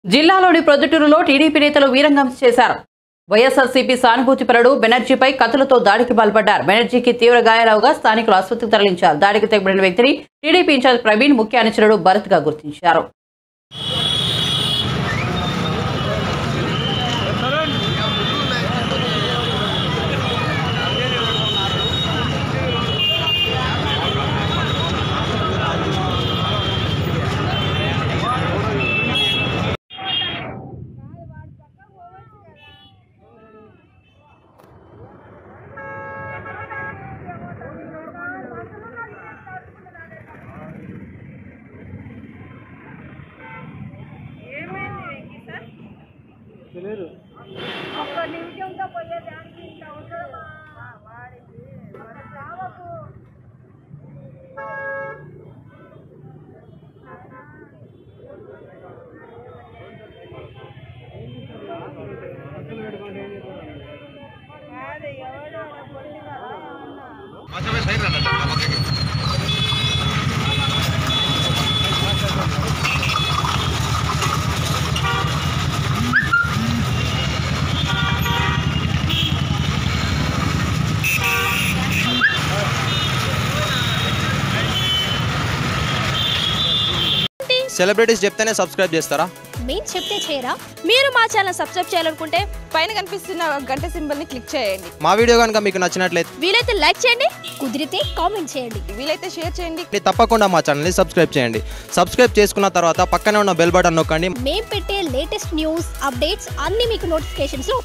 జిల్లాలోని ప్రొద్దుటూరులో టీడీపీ నేతలు వీరంగం చేశారు వైఎస్ఆర్సీపీ సానుభూతిపరుడు బెనర్జీపై కత్తులతో దాడికి పాల్పడ్డారు బెనర్జీకి తీవ్ర గాయాలవగా స్థానికులు ఆసుపత్రికి తరలించారు దాడికి తెగబడిన వ్యక్తిని టీడీపీ ఇన్ఛార్జ్ ప్రవీణ్ ముఖ్య అనుచరుడు భరత్ గా గుర్తించారు ఒక్క నిమిషంతో పోయేదానికి ఇంత అవసరమా వాడికి మరి చావకు కాదు ఎవడో కొద్దిగా ఏమన్నా సెలబ్రిటీస్ చెప్తేనే సబ్స్క్రైబ్ చేస్తారా మేము చెప్తే చేయరా మీరు మా ఛానల్ సబ్స్క్రైబ్ చేయాలనుకుంటే పైన కనిపిస్తున్న గంట సింబల్ ని క్లిక్ చేయండి మా వీడియో కనుక మీకు నచ్చినట్లయితే వీలైతే లైక్ చేయండి కుదిరితే కామెంట్ చేయండి వీలైతే షేర్ చేయండి తప్పకుండా మా ఛానల్ని సబ్స్క్రైబ్ చేయండి సబ్స్క్రైబ్ చేసుకున్న తర్వాత పక్కనే ఉన్న బెల్ బటన్ నొక్కండి మేము పెట్టే లేటెస్ట్ న్యూస్ అప్డేట్స్ అన్నీ మీకు నోటిఫికేషన్స్లో